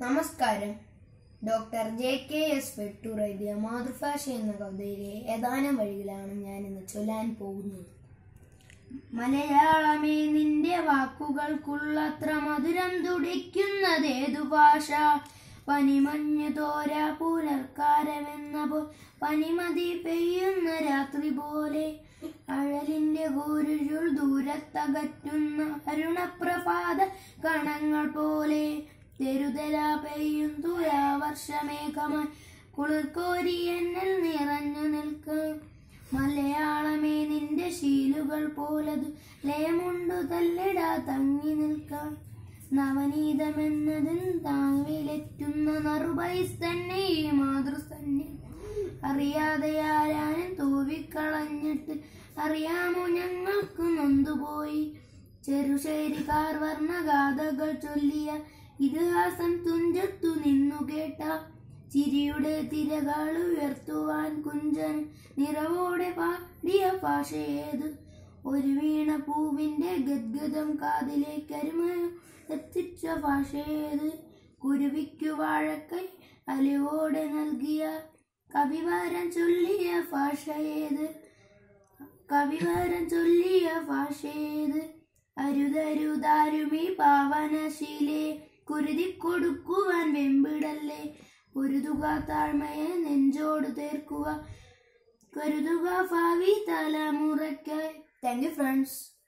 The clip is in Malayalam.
നമസ്കാരം doctor J K S Vettoor എഴുതിയ മാതൃഭാഷ എന്ന കവിതയിലെ ഏതാനും വഴികളാണ് ഞാൻ ഇന്ന് ചൊല്ലാൻ പോകുന്നത് മലയാളമേ നിന്റെ വാക്കുകൾക്കുള്ളത്ര മധുരം തുടിക്കുന്നതേതു ഭാഷ പനിമഞ്ഞു തോര പുലർക്കാരമെന്ന പോൽ പനിമതി പെയ്യുന്ന രാത്രി പോലെ അഴലിന്റെ കൂരുരുൾ ദൂരത്തകറ്റുന്ന അരുണപ്രഭാത കണങ്ങൾ പോലെ തെരുതല പെയ്യും തുലാവർഷമേഘമായി കുളിർക്കോരി എന്നിൽ നിറഞ്ഞു നിൽക്കും മലയാളമേ നിന്റെ ശീലുകൾ പോലതു ലയമുണ്ടു തല്ലിടാ തങ്ങി നിൽക്കാം നവനീതമെന്നതിൻ താങ്ങിലെറ്റുന്ന നറുപൈസ് തന്നെ ഈ മാതൃസന്യം അറിയാതെ ആരാനും തൂവിക്കളഞ്ഞിട്ട് അറിയാമോ ഞങ്ങൾക്ക് നൊന്തുപോയി ചെറുശേരിക്കാർ വർണ്ണഗാഥകൾ ചൊല്ലിയ ഇതിഹാസം തുഞ്ചത്തു നിന്നു കേട്ട ചിരിയുടെ തിരകൾ ഉയർത്തുവാൻ കുഞ്ചൻ നിറവോടെ പാടിയ ഭാഷയേത് ഒരു വീണ പൂവിന്റെ ഗദ്ഗതം കാതിലേക്ക് അരുമയോ എത്തിച്ച ഭാഷയേത് കുരുവിക്കു വാഴക്കൈ അലിവോടെ നൽകിയ കവിവാരം ചൊല്ലിയ ഭാഷയേത് കവിവാരം ചൊല്ലിയ ഭാഷയേത് അരുതരുതാരുമി പാവനശീലേ കുരുതി കൊടുക്കുവാൻ വെമ്പിടല്ലേ പൊരുതുക താഴ്മയെ നെഞ്ചോട് തീർക്കുക കരുതുക ഭാവി തലമുറയ്ക്കായി താങ്ക് യു ഫ്രണ്ട്സ്